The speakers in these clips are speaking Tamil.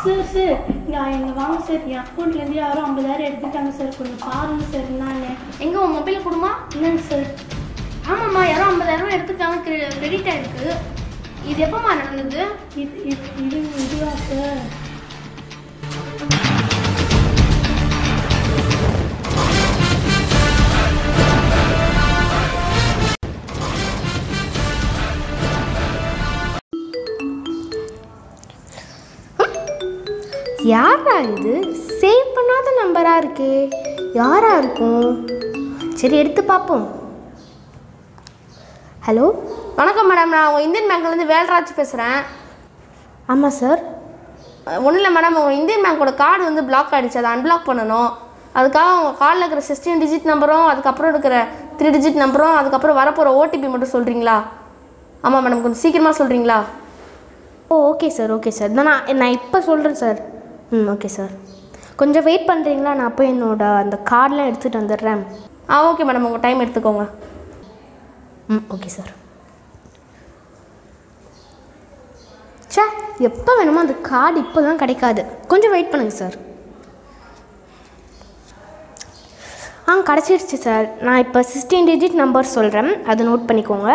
சார் சார் இங்கே இங்கே வாங்க சார் என் அக்கௌண்ட்லேருந்து யாரும் ஐம்பதாயிரம் எடுத்துட்டாங்க சார் கொஞ்சம் பாருங்க சார் என்னன்னு எங்க உன் மொபைல் கொடுமா என்னங்க சார் ஆமாம்மா யாரோ ஐம்பதாயிரம் ரூபாய் எடுத்துட்டாங்க கிரெடிட் ஆயிருக்கு இது எப்பமா நடந்தது இது இது இது இதுவா சார் யாரா இது சேவ் பண்ணாத நம்பராக இருக்கே யாரா இருக்கும் சரி எடுத்து பார்ப்போம் ஹலோ வணக்கம் மேடம் நான் உங்கள் இந்தியன் பேங்க்லேருந்து வேல்ராஜ் பேசுகிறேன் ஆமாம் சார் ஒன்றும் இல்லை மேடம் உங்கள் இந்தியன் பேங்க்கோட கார்டு வந்து பிளாக் ஆகிடுச்சு அதை அன்பிளாக் பண்ணணும் அதுக்காக உங்கள் கார்டில் இருக்கிற சிக்ஸ்டீன் டிஜிட் நம்பரும் அதுக்கப்புறம் இருக்கிற த்ரீ டிஜிட் நம்பரும் அதுக்கப்புறம் வரப்போகிற ஓடிபி மட்டும் சொல்கிறீங்களா ஆமாம் மேடம் கொஞ்சம் சீக்கிரமாக சொல்கிறீங்களா oh okay sir okay sir நான் நான் இப்போ சொல்கிறேன் சார் ம் ஓகே சார் கொஞ்சம் வெயிட் பண்ணுறீங்களா நான் போய் என்னோட அந்த கார்டெலாம் எடுத்துகிட்டு வந்துடுறேன் ஆ ஓகே மேடம் உங்கள் டைம் எடுத்துக்கோங்க ம் ஓகே சார் ச்சே எப்போ வேணுமோ அந்த கார்டு இப்போ தான் கிடைக்காது கொஞ்சம் வெயிட் பண்ணுங்கள் சார் ஆ கிடச்சிருச்சு சார் நான் இப்போ சிக்ஸ்டீன் டிஜிட் நம்பர் சொல்கிறேன் அதை நோட் பண்ணிக்கோங்க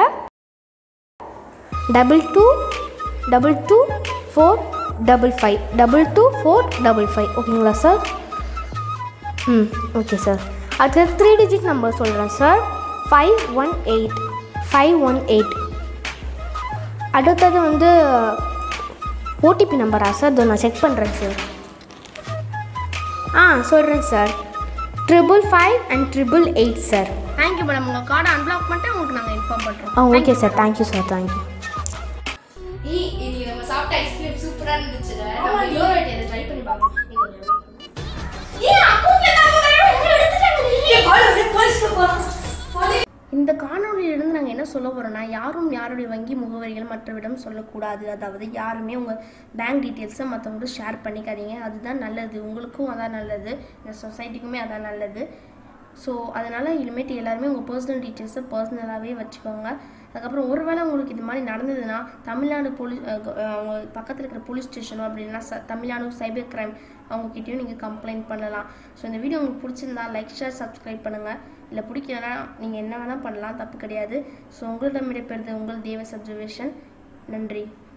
double two double two four double five double two four double five ஓகேங்களா சார் ம் ஓகே சார் அடுத்து த்ரீ டிஜிட் நம்பர் சொல்கிறேன் sir five one eight five one eight அடுத்தது வந்து ஓடிபி நம்பரா சார் இதோ நான் செக் பண்ணுறேன் சார் ஆ சொல்கிறேன் sir triple five and triple eight sir thank you madam உங்கள் கார்டை அன்பிளாக் பண்ணிட்டு உங்களுக்கு நாங்கள் இன்ஃபார்ம் பண்ணுறோம் ah okay sir thank you sir thank you இன்னைக்கு நம்ம சாப்பிட்ட ஐஸ்கிரீம் சூப்பராக இருந்துச்சு நம்ம யோவேட் இதை ட்ரை பண்ணி பார்க்கலாம் இந்த காணொலியிலிருந்து நாங்கள் என்ன சொல்ல போகிறோம்னா யாரும் யாருடைய வங்கி முகவரிகள் மற்றவிடம் சொல்லக்கூடாது அதாவது யாருமே உங்கள் பேங்க் டீட்டெயில்ஸை மற்றவங்களுக்கு ஷேர் பண்ணிக்காதீங்க அதுதான் நல்லது உங்களுக்கும் அதான் நல்லது இந்த சொசைட்டிக்குமே அதான் நல்லது ஸோ அதனால் இனிமேட்டு எல்லாருமே உங்கள் பர்சனல் டீட்டெயில்ஸை பர்சனலாகவே வச்சுக்கோங்க அதுக்கப்புறம் ஒருவேளை உங்களுக்கு இது மாதிரி நடந்ததுன்னா தமிழ்நாடு போலீஸ் அவங்க பக்கத்தில் இருக்கிற போலீஸ் ஸ்டேஷனோ அப்படின்னா ச தமிழ்நாடு சைபர் கிரைம் அவங்கக்கிட்டேயும் நீங்கள் கம்ப்ளைண்ட் பண்ணலாம் ஸோ இந்த வீடியோ உங்களுக்கு பிடிச்சிருந்தா லைக் ஷேர் சப்ஸ்கிரைப் பண்ணுங்கள் இல்லை பிடிக்கலன்னா நீங்கள் என்ன வேணால் பண்ணலாம் தப்பு கிடையாது ஸோ உங்களிடம் விடைபெறுது உங்கள் தேவ சப்ஜுவேஷன் நன்றி